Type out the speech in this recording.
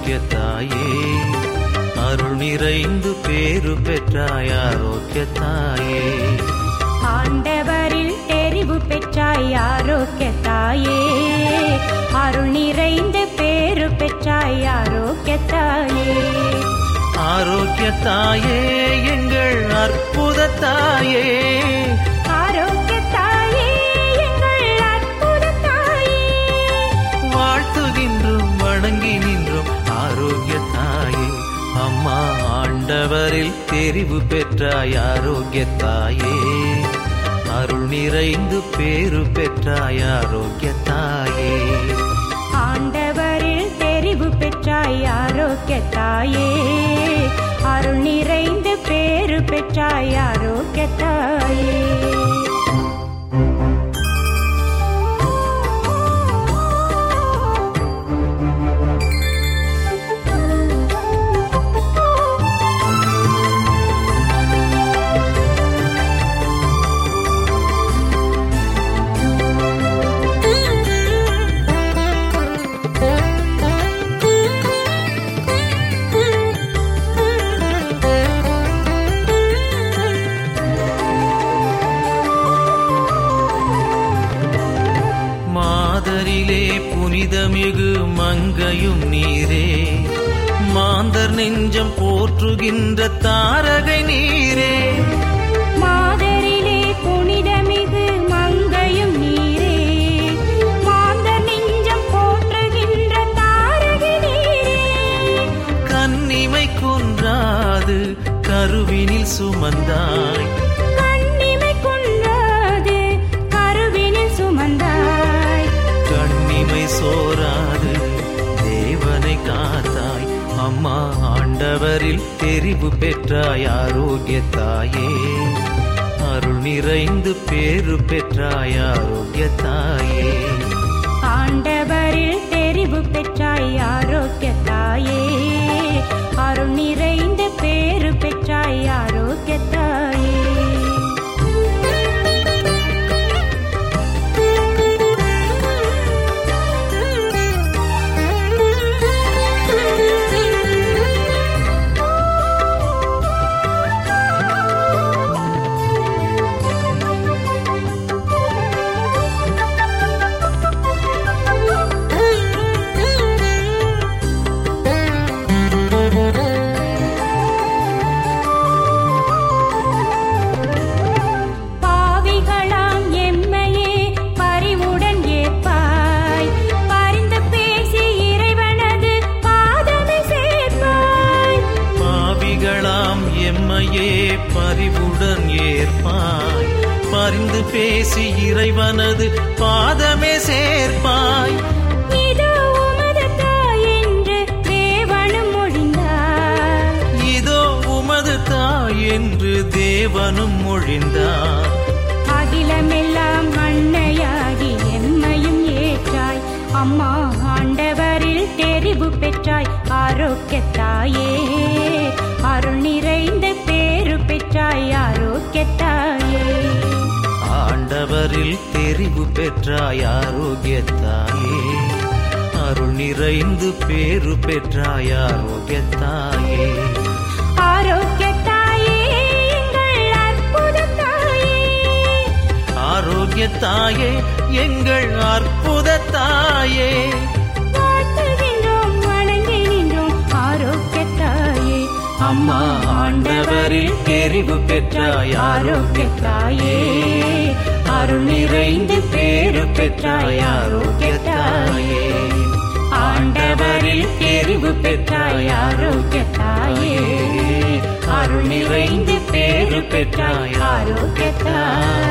ஆரோக்கிய தாயே அருள் நிறைந்து பேரு பெற்றாய் ஆரோக்கிய தாயே ஆண்டவரில் தெரிவு பெற்றாய் ஆரோக்கிய தாயே அருள் நிறைந்த பேரு பெற்றாய் ஆரோக்கிய தாயே ஆரோக்கிய தாயே எங்கள் அற்புத தாயே ஆரோக்கிய தாயே எங்கள் அற்புத தாயே வாழ்த்துகின்றோம் வணங்கி நின்றோம் ஆரோக்கிய தாயே அம்மா ஆண்டவரில் தெரிவு பெற்றாய் ஆரோக்கிய தாயே அருள் நிறைந்து பேரு பெற்றாய் ஆரோக்கிய தாயே ஆண்டவரில் தெரிவு பெற்றாய் ஆரோக்கிய தாயே அருள் நிறைந்த பேரு பெற்றாய் ஆரோக்கிய தாயே மாதரிலே புனிதமிகு மங்கையும் நீரே மாந்தர் நெஞ்சம் போற்றுகின்ற தாரகை நீரே மாதரிலே புனிதமிகு மங்கையும் நீரே மாந்தர் நெஞ்சம் போற்றுகின்ற தாரகை நீரே கன்னிமை கொன்றாது கருவினில் சுமந்தாய் கண்ணிமை கொன்றாது கருவினில் சுமந்தாய் கண்ணிமை சோராது தேவனை காத்தாய் அம்மா ஆண்டவரில் தெரிவு பெற்றாய் ஆரோக்கிய தாயே அருள் நிறைந்து பேரு பெற்றாய் ஆரோக்கிய தாயே ஆண்டவரில் தெரிவு பெற்றாய் ஆரோக்கிய தாயே அருள் நிறைந்த பேரு பெற்றாய் ஆரோக்கிய தாயே பாவிகளாம் எம்மையே பரிவுடன் ஏற்பாய் பரிந்து பேசி இறைவனது பாதமை சேர்ப்பாய் பாவிகளாம் எம்மையே பரிவுடன் ஏற்பாய் பரிந்து பேசி இறைவனது பாதமே சேர்ப்பாய் இதோ உமது தாய் என்று தேவனும் மொழிந்தார் இதோ உமது தாய் என்று தேவனும் மொழிந்தார் அகிலமெல்லாம் அன்னையாகி எம்மையும் ஏற்றாய் அம்மா ஆண்டவரில் தெரிவு பெற்றாய் ஆரோக்கிய தாயே அருள் நிறைந்த பேரு பெற்றாய் ஆரோக்கிய தாயே ஆண்டவரில் தெரிவு பெற்றாய் ஆரோக்கிய தாயே அருள் நிறைந்து பேரு பெற்றாய் ஆரோக்கிய தாயே ஆரோக்கிய தாயே எங்கள் அற்புத தாயே ஆரோக்கிய தாயே எங்கள் அற்புத தாயே வாழ்த்துகின்றோம் வணங்கி நின்றோம் ஆரோக்கிய தாயே அம்மா ஆண்டவரில் தெரிவு பெற்றாய் ஆரோக்கிய தாயே அருள் நிறைந்து பேரு பெற்றாய் ஆரோக்கிய தாயே ஆண்டவரில் தெரிவு பெற்றாய் ஆரோக்கிய தாயே அருள் நிறைந்து பேரு பெற்றாய் ஆரோக்கிய தாயே